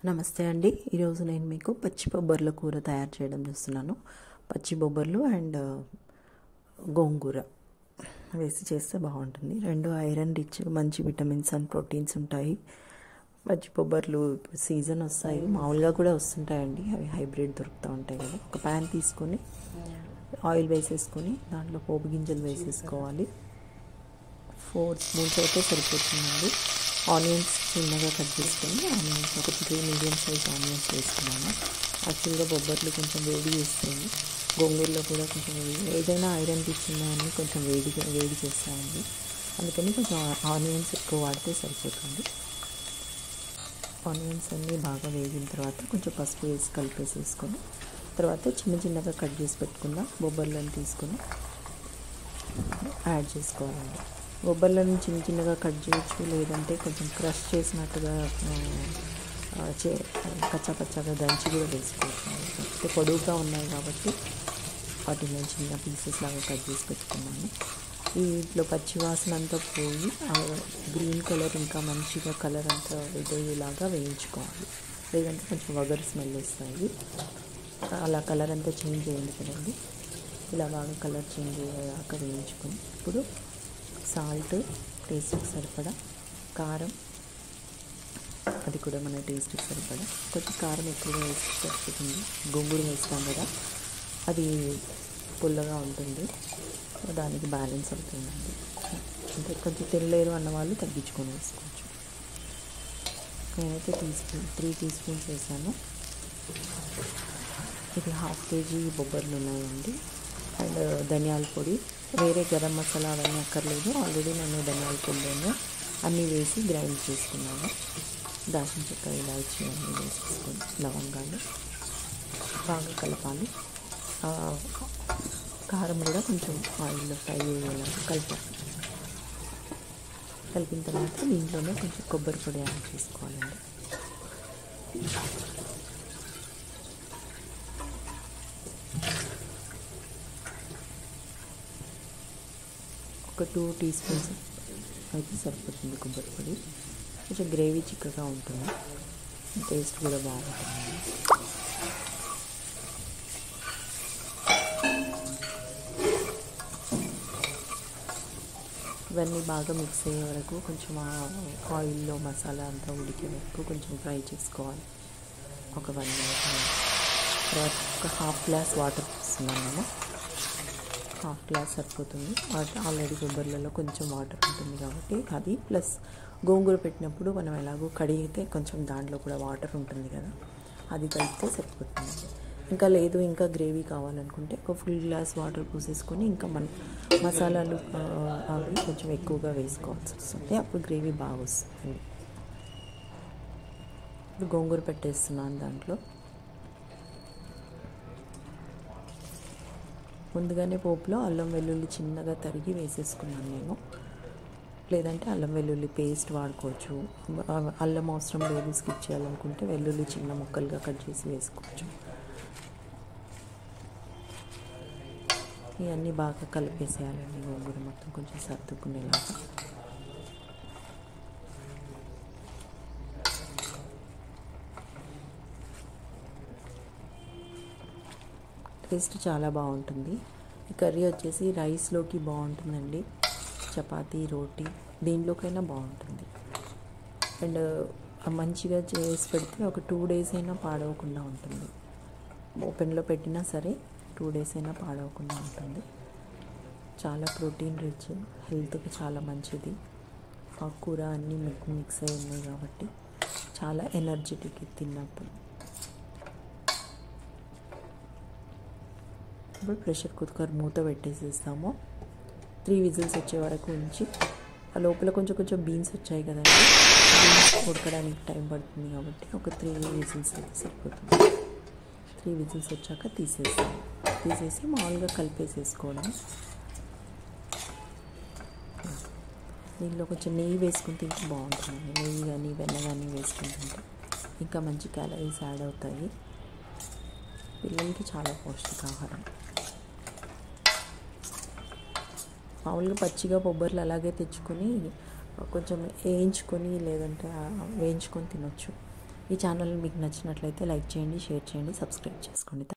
నమస్తే అండి ఈరోజు నేను మీకు పచ్చి బొబ్బర్ల కూర తయారు చేయడం చూస్తున్నాను పచ్చి బొబ్బర్లు అండ్ గోంగూర వేసి చేస్తే బాగుంటుంది రెండు ఐరన్ రిచ్ మంచి విటమిన్స్ అండ్ ప్రోటీన్స్ ఉంటాయి పచ్చి బొబ్బర్లు ఇప్పుడు సీజన్ వస్తాయి మామూలుగా కూడా వస్తుంటాయండి అవి హైబ్రిడ్ దొరుకుతూ ఉంటాయి కదా ఒక ప్యాన్ తీసుకొని ఆయిల్ వేసేసుకొని దాంట్లో పోపు గింజలు వేసేసుకోవాలి ఫోర్ స్పూన్స్ అయితే సరిపోతుందండి ఆనియన్స్ చిన్నగా కట్ చేసుకొని ఆనియన్స్ ఒక త్రీ మీడియం సైజ్ ఆనియన్స్ వేసుకున్నాను యాక్చువల్గా బొబ్బర్లు కొంచెం వేడి చేస్తుంది గోంగూరలో కూడా కొంచెం వేడి ఏదైనా ఐరన్ రిచ్ ఉన్నాయని కొంచెం వేడి వేడి చేస్తాయండి అందుకని కొంచెం ఆనియన్స్ ఎక్కువ వాడితే సరిపోతుంది ఆనియన్స్ అన్నీ బాగా వేగిన తర్వాత కొంచెం పసుపు వేసి కలిపేసేసుకొని తర్వాత చిన్న చిన్నగా కట్ చేసి పెట్టుకున్న బొబ్బర్లను తీసుకొని యాడ్ చేసుకోవాలండి బొబ్బర్లను చిన్న చిన్నగా కట్ చేయొచ్చు లేదంటే కొంచెం క్రష్ చేసినట్టుగా చే కచ్చా పచ్చగా దంచి కూడా వేసుకోవచ్చు అంటే పొడుగుగా ఉన్నాయి కాబట్టి వాటిని నేను చిన్న పీసెస్ లాగా కట్ చేసి పెట్టుకున్నాను వీటిలో పచ్చి వాసన అంతా పోయి గ్రీన్ కలర్ ఇంకా మంచిగా కలర్ అంతా ఇదయ్యేలాగా వేయించుకోవాలి లేదంటే కొంచెం వగరు స్మెల్ వస్తాయి అలా కలర్ అంతా చేంజ్ అయింది కదండి ఇలా బాగా కలర్ చేంజ్ అయ్యాక వేయించుకొని ఇప్పుడు సాల్ట్ టేస్ట్కి సరిపడా కారం అది కూడా మన టేస్ట్కి సరిపడా కొంచెం కారం ఎక్కువగా వేస్తే సరిపోతుంది గోంగూర వేస్తాం కదా అది పుల్లగా ఉంటుంది దానికి బ్యాలెన్స్ అవుతుందండి అంటే కొంచెం తినలేరు అన్న వాళ్ళు తగ్గించుకొని వేసుకోవచ్చు నేనైతే teaspoon three teaspoons వేసాను ఇది హాఫ్ కేజీ బొబ్బర్లు ఉన్నాయండి అండ్ ధనియాల పొడి వేరే గరం మసాలా అవన్నీ అక్కర్లేదు ఆల్రెడీ నేను ధనియాల పొడిలోనే అన్నీ వేసి గ్రైండ్ చేసుకున్నాను దాచిన చెక్క ఇలాచి అన్నీ వేసేసుకొని లవంగాలు బాగా కలపాలి కారం కూడా కొంచెం ఆయిల్లో ఫ్రై అయ్యేలా కలిపాలి కలిపిన తర్వాత దీంట్లోనే కొంచెం కొబ్బరి పొడి యాడ్ చేసుకోవాలండి ఒక టూ టీ స్పూన్స్ అయితే సరిపోతుంది కొబ్బరి పొడి కొంచెం గ్రేవీ చిక్కగా ఉంటుంది టేస్ట్ కూడా బాగుంటుంది ఇవన్నీ బాగా మిక్స్ అయ్యే వరకు కొంచెం ఆయిల్లో మసాలా అంతా ఉడికే వరకు కొంచెం ఫ్రై చేసుకోవాలి ఒక వన్ మినిట్ తర్వాత ఒక హాఫ్ గ్లాస్ వాటర్ పోస్తున్నాను నేను హాఫ్ గ్లాస్ సరిపోతుంది వాటర్ ఆల్రెడీ కొబ్బరిలలో కొంచెం వాటర్ ఉంటుంది కాబట్టి అది ప్లస్ గోంగూర పెట్టినప్పుడు మనం ఎలాగో కడిగితే కొంచెం దాంట్లో కూడా వాటర్ ఉంటుంది కదా అది కలిపితే సరిపోతుంది ఇంకా లేదు ఇంకా గ్రేవీ కావాలనుకుంటే ఒక ఫుల్ గ్లాస్ వాటర్ పోసేసుకొని ఇంకా మన మసాలాలు అవి కొంచెం ఎక్కువగా వేసుకోవాల్సి వస్తుంది అప్పుడు గ్రేవీ బాగా వస్తుంది ఇప్పుడు గోంగూర పెట్టేస్తున్నాను దాంట్లో ముందుగానే పోపులో అల్లం వెల్లుల్లి చిన్నగా తరిగి వేసేసుకున్నాను నేను లేదంటే అల్లం వెల్లుల్లి పేస్ట్ వాడుకోవచ్చు అల్లం అవసరం లేదు స్కిప్ చేయాలనుకుంటే వెల్లుల్లి చిన్న ముక్కలుగా కట్ చేసి వేసుకోవచ్చు ఇవన్నీ బాగా కలిపేసేయాలండి గోంగూర మొత్తం కొంచెం సర్దుకునేలాగా టేస్ట్ చాలా బాగుంటుంది ఈ కర్రీ వచ్చేసి రైస్లోకి బాగుంటుందండి చపాతీ రోటీ దేంట్లోకైనా బాగుంటుంది అండ్ మంచిగా చేసి పెడితే ఒక టూ డేస్ అయినా పాడవకుండా ఉంటుంది ఓపెన్లో పెట్టినా సరే టూ డేస్ అయినా పాడవకుండా ఉంటుంది చాలా ప్రోటీన్ రిచ్ హెల్త్కి చాలా మంచిది ఆకుకూర అన్నీ మిక్స్ అయి ఉన్నాయి కాబట్టి చాలా ఎనర్జెటిక్ తిన్నప్పుడు ఇప్పుడు ప్రెషర్ కుక్కర్ మూత పెట్టేసేస్తాము త్రీ విజిల్స్ వచ్చే వరకు ఉంచి ఆ లోపల కొంచెం కొంచెం బీన్స్ వచ్చాయి కదండి బీన్స్ ఉడకడానికి టైం పడుతుంది కాబట్టి ఒక త్రీ విజిల్స్ అయితే సరిపోతుంది త్రీ విజిల్స్ వచ్చాక తీసేస్తాము తీసేసి మామూలుగా కలిపేసేసుకోవడం దీనిలో కొంచెం నెయ్యి వేసుకుని తింటే బాగుంటుంది నెయ్యి కానీ వెన్న కానీ వేసుకుని తింటే ఇంకా మంచి క్యాలరీస్ యాడ్ అవుతాయి పిల్లలకి చాలా పౌష్టికాహారం మామూలుగా పచ్చిగా బొబ్బర్లు అలాగే తెచ్చుకొని కొంచెం వేయించుకొని లేదంటే వేయించుకొని తినొచ్చు ఈ ఛానల్ మీకు నచ్చినట్లయితే లైక్ చేయండి షేర్ చేయండి సబ్స్క్రైబ్ చేసుకోండి